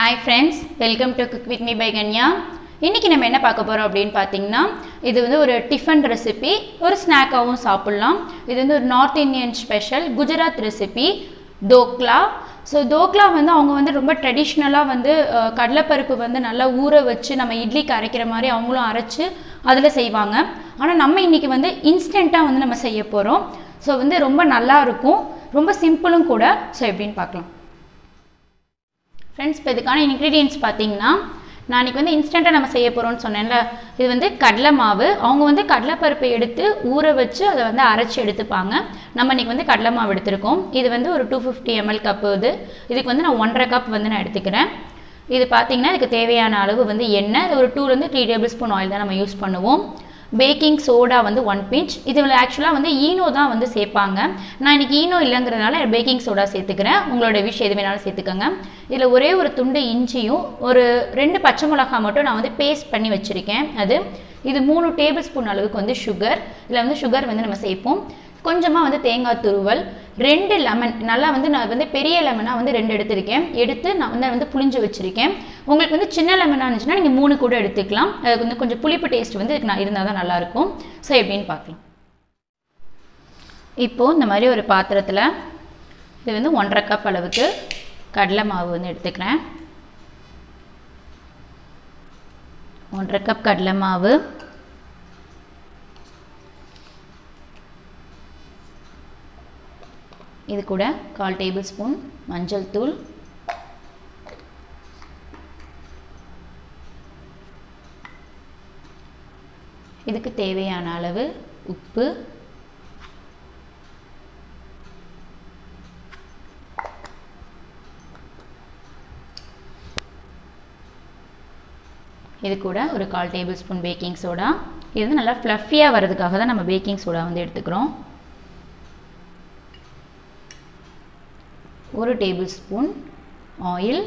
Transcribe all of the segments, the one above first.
hi friends welcome to cook with me by Kanya இன்றைக்கி நம்ம என்ன பார்க்க போகிறோம் அப்படின்னு பார்த்தீங்கன்னா இது வந்து ஒரு டிஃபன் ரெசிபி ஒரு ஸ்நாக்காகவும் சாப்பிட்லாம் இது வந்து ஒரு North Indian special Gujarat recipe dhokla so dhokla வந்து அவங்க வந்து ரொம்ப ட்ரெடிஷ்னலாக வந்து அஹ், கடலைப்பருப்பு வந்து நல்லா ஊற வச்சு நம்ம இட்லிக்கு அரைக்கிற மாதிரி அவங்களும் அரைச்சு அதில் செய்வாங்க ஆனால் நம்ம இன்றைக்கி வந்து இன்ஸ்டண்ட்டாக வந்து நம்ம செய்ய போகிறோம் ஸோ வந்து ரொம்ப நல்லா இருக்கும் ரொம்ப சிம்பிளும் கூட ஸோ எப்படின்னு பார்க்கலாம் ஃப்ரெண்ட்ஸ் இப்போ இதுக்கான இன்க்ரீடியன்ஸ் பார்த்தீங்கன்னா நான் அன்றைக்கி வந்து இன்ஸ்டண்ட்டாக நம்ம செய்ய போகிறோம்னு சொன்னேன்ல இது வந்து கடலை மாவு அவங்க வந்து கடலைப்பருப்பை எடுத்து ஊற வச்சு அதை வந்து அரைச்சி எடுத்துப்பாங்க நம்ம இன்றைக்கி வந்து கடலை மாவு எடுத்திருக்கோம் இது வந்து ஒரு டூ ஃபிஃப்டி எம்எல் கப்பு இது இதுக்கு வந்து நான் ஒன்றரை கப் வந்து நான் எடுத்துக்கிறேன் இது பார்த்தீங்கன்னா இதுக்கு தேவையான அளவு வந்து எண்ணெய் இது ஒரு டூலேருந்து த்ரீ டேபிள் ஸ்பூன் ஆயில் தான் நம்ம யூஸ் பண்ணுவோம் பேக்கிங் சோடா வந்து ஒன் பிஞ்ச் இதில் ஆக்சுவலாக வந்து ஈனோ தான் வந்து சேர்ப்பாங்க நான் இன்னைக்கு ஈனோ இல்லைங்கிறதுனால பேக்கிங் சோடா சேர்த்துக்கிறேன் உங்களோட விஷ் எது வேணாலும் சேர்த்துக்கோங்க இதில் ஒரே ஒரு துண்டு இஞ்சியும் ஒரு ரெண்டு பச்சை மிளகாய் மட்டும் நான் வந்து பேஸ்ட் பண்ணி வச்சுருக்கேன் அது இது மூணு டேபிள் ஸ்பூன் அளவுக்கு வந்து சுகர் இதில் வந்து சுகர் வந்து நம்ம சேர்ப்போம் கொஞ்சமாக வந்து தேங்காய் துருவல் ரெண்டு லெமன் நல்லா வந்து நான் வந்து பெரிய லெமனாக வந்து ரெண்டு எடுத்திருக்கேன் எடுத்து நான் வந்து வந்து புளிஞ்சு வச்சுருக்கேன் உங்களுக்கு வந்து சின்ன லெமனாக இருந்துச்சுன்னா நீங்கள் மூணு கூட எடுத்துக்கலாம் அதுக்கு வந்து கொஞ்சம் புளிப்பு டேஸ்ட் வந்து இதுக்கு நான் இருந்தால் தான் நல்லாயிருக்கும் ஸோ எப்படின்னு பார்க்கலாம் இப்போது இந்த மாதிரி ஒரு பாத்திரத்தில் இது வந்து ஒன்றரை கப் அளவுக்கு கடலை மாவு வந்து எடுத்துக்கிறேன் ஒன்றரை கப் கடலை மாவு இது கூட கால் டேபிள் ஸ்பூன் மஞ்சள் தூள் இதுக்கு தேவையான அளவு உப்பு இது கூட ஒரு கால் டேபிள் ஸ்பூன் பேக்கிங் சோடா இது வந்து நல்லா ஃப்ளஃபியாக வர்றதுக்காக தான் நம்ம பேக்கிங் சோடா வந்து எடுத்துக்கிறோம் ஒரு டேபிள் ஸ்பூன் ஆயில்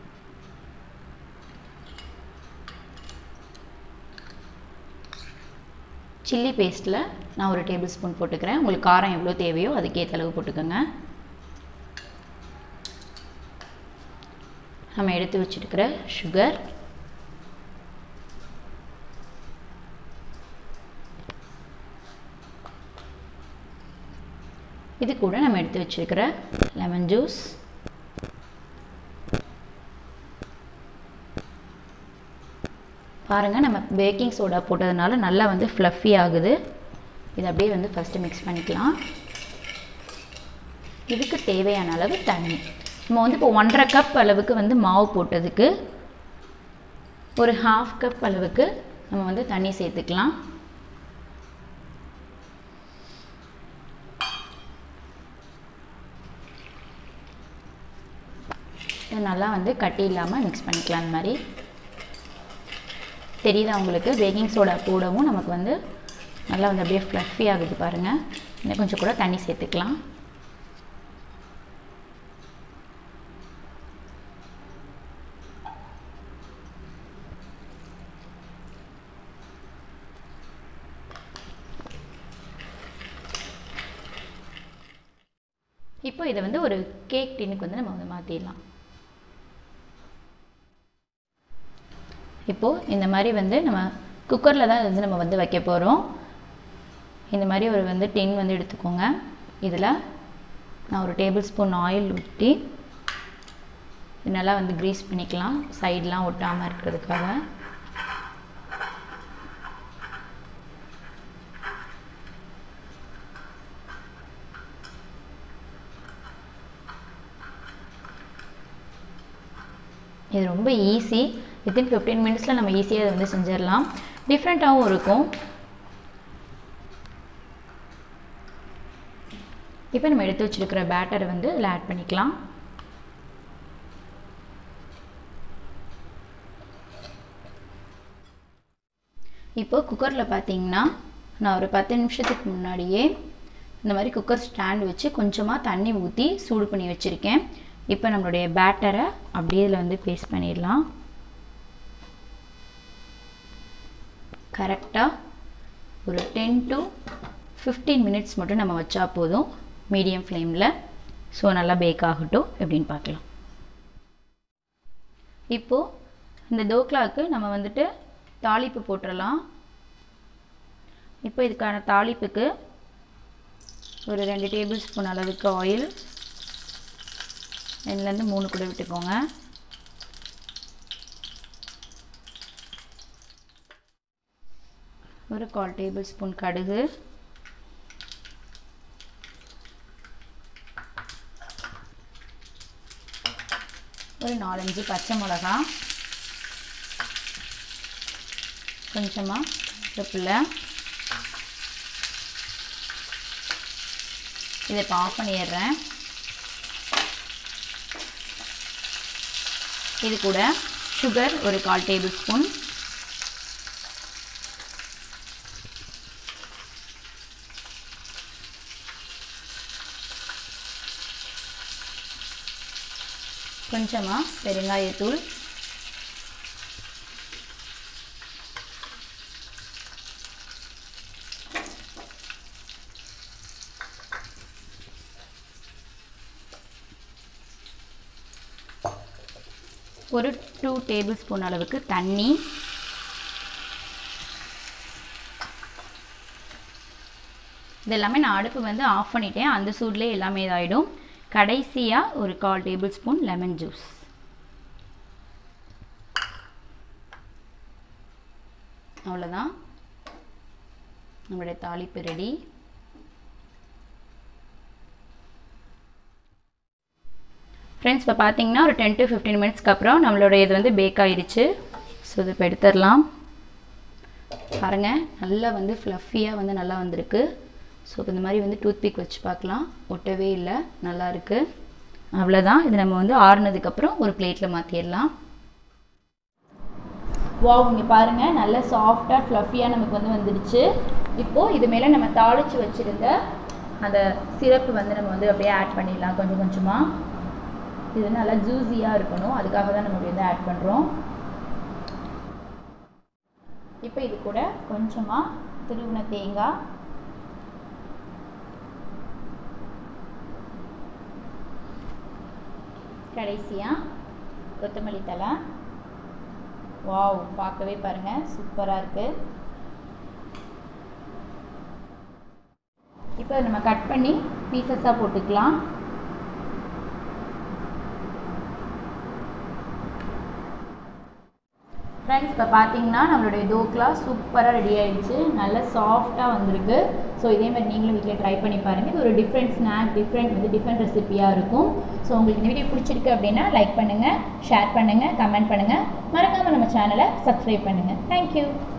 சில்லி பேஸ்ட்டில் நான் ஒரு டேபிள் ஸ்பூன் போட்டுக்கிறேன் உங்களுக்கு காரம் எவ்வளோ தேவையோ அதுக்கேற்ற அளவு போட்டுக்கோங்க நம்ம எடுத்து வச்சுருக்கிற சுகர் இது கூட நம்ம எடுத்து வச்சிருக்கிற லெமன் ஜூஸ் பாருங்கள் நம்ம பேக்கிங் சோடா போட்டதுனால நல்லா வந்து ஃப்ளஃபி ஆகுது இது அப்படியே வந்து ஃபஸ்ட்டு மிக்ஸ் பண்ணிக்கலாம் இதுக்கு தேவையான அளவு தண்ணி நம்ம வந்து இப்போ ஒன்றரை கப் அளவுக்கு வந்து மாவு போட்டதுக்கு ஒரு ஹாஃப் கப் அளவுக்கு நம்ம வந்து தண்ணி சேர்த்துக்கலாம் இது நல்லா வந்து கட்டி இல்லாமல் மிக்ஸ் பண்ணிக்கலாம் இந்த மாதிரி தெரியுதா உங்களுக்கு பேக்கிங் சோடா போடவும் நமக்கு வந்து நல்லா வந்து அப்படியே ஃப்ளஃபி ஆகுது பாருங்கள் இன்னும் கொஞ்சம் கூட தண்ணி சேர்த்துக்கலாம் இப்போ இதை வந்து ஒரு கேக் டின்னுக்கு வந்து நம்ம வந்து மாற்றிடலாம் இப்போது இந்த மாதிரி வந்து நம்ம குக்கரில் தான் வந்து நம்ம வந்து வைக்க போகிறோம் இந்த மாதிரி ஒரு வந்து டின் வந்து எடுத்துக்கோங்க இதில் நான் ஒரு டேபிள் ஸ்பூன் ஆயில் ஊற்றி இது நல்லா வந்து க்ரீஸ் பண்ணிக்கலாம் சைட்லாம் ஒட்டாமல் இருக்கிறதுக்காக இது ரொம்ப ஈஸி வித்தின் ஃபிஃப்டீன் மினிட்ஸில் நம்ம ஈஸியாக அதை வந்து செஞ்சிடலாம் டிஃப்ரெண்ட்டாகவும் இருக்கும் இப்போ நம்ம எடுத்து வச்சிருக்கிற பேட்டரை வந்து இதில் ஆட் பண்ணிக்கலாம் இப்போ குக்கரில் பார்த்தீங்கன்னா நான் ஒரு பத்து நிமிஷத்துக்கு முன்னாடியே இந்த மாதிரி குக்கர் ஸ்டாண்ட் வச்சு கொஞ்சமாக தண்ணி ஊற்றி சூடு பண்ணி வச்சுருக்கேன் இப்போ நம்மளுடைய பேட்டரை அப்படியே இதில் வந்து பேஸ்ட் பண்ணிடலாம் கரெக்டாக ஒரு டென் டு ஃபிஃப்டீன் மினிட்ஸ் மட்டும் நம்ம வச்சா போதும் மீடியம் ஃப்ளேமில் ஸோ நல்லா பேக் ஆகட்டும் எப்படின்னு பார்க்கலாம் இப்போது இந்த தோக்லாவுக்கு நம்ம வந்துட்டு தாளிப்பு போட்டுடலாம் இப்போ இதுக்கான தாளிப்புக்கு ஒரு ரெண்டு டேபிள் ஸ்பூன் அளவுக்கு ஆயில் ரெண்டுலேருந்து மூணு கூட விட்டுக்கோங்க ஒரு கால் டேபிள் ஸ்பூன் கடுகு ஒரு நாலஞ்சு பச்சை மிளகா கொஞ்சமாக கருவேப்பிலை இதை இப்போ ஆஃப் பண்ணிடுறேன் இது கூட சுகர் ஒரு கால் டேபிள் ஸ்பூன் கொஞ்சமாக பெருங்காயத்தூள் ஒரு டூ டேபிள் ஸ்பூன் அளவுக்கு தண்ணி இது எல்லாமே நான் அடுப்பு வந்து ஆஃப் பண்ணிட்டேன் அந்த சூட்லேயே எல்லாமே இதாகிடும் கடைசியாக ஒரு கால் டேபிள் ஸ்பூன் லெமன் ஜூஸ் அவ்வளோதான் நம்மளுடைய தாளிப்பு ரெடி ஃப்ரெண்ட்ஸ் இப்போ பார்த்தீங்கன்னா ஒரு டென் டு ஃபிஃப்டீன் மினிட்ஸ்க்கு அப்புறம் நம்மளோட இது வந்து பேக் ஆயிடுச்சு ஸோ இது இப்போ எடுத்துடலாம் பாருங்கள் நல்லா வந்து ஃப்ளஃபியாக வந்து நல்லா வந்திருக்கு ஸோ இப்போ இந்த மாதிரி வந்து டூத் பிக் வச்சு பார்க்கலாம் ஒட்டவே இல்லை நல்லா இருக்குது அவ்வளோதான் இது நம்ம வந்து ஆறுனதுக்கப்புறம் ஒரு பிளேட்டில் மாற்றிடலாம் வாவ் இங்கே பாருங்கள் நல்ல சாஃப்டாக ஃப்ளஃபியாக நமக்கு வந்து வந்துடுச்சு இப்போது இது மேலே நம்ம தாளித்து வச்சுருந்த அந்த சிரப்பு வந்து நம்ம வந்து அப்படியே ஆட் பண்ணிடலாம் கொஞ்சம் கொஞ்சமாக இது வந்து நல்லா ஜூஸியாக இருக்கணும் அதுக்காக தான் நம்ம வந்து ஆட் பண்ணுறோம் இப்போ இது கூட கொஞ்சமாக திருவின தேங்காய் கடைசியாக கொத்தமல்லி தலை வாவ் பார்க்கவே பாருங்கள் சூப்பராக இருக்குது இப்போ நம்ம கட் பண்ணி பீசஸாக போட்டுக்கலாம் ஃப்ரெண்ட்ஸ் இப்போ பார்த்தீங்கன்னா நம்மளுடைய தோக்லா சூப்பராக ரெடி ஆயிடுச்சு நல்ல சாஃப்டாக வந்திருக்கு ஸோ இதே மாதிரி நீங்களும் வீட்டில் ட்ரை பண்ணி பாருங்கள் இது ஒரு டிஃப்ரெண்ட் ஸ்நாக் டிஃப்ரெண்ட் வந்து டிஃப்ரெண்ட் ரெசிபியாக இருக்கும் ஸோ உங்களுக்கு இந்த வீடியோ பிடிச்சிருக்கு அப்படின்னா லைக் பண்ணுங்கள் ஷேர் பண்ணுங்கள் கமெண்ட் பண்ணுங்கள் மறக்காமல் நம்ம சேனலை சப்ஸ்கிரைப் பண்ணுங்கள் தேங்க்யூ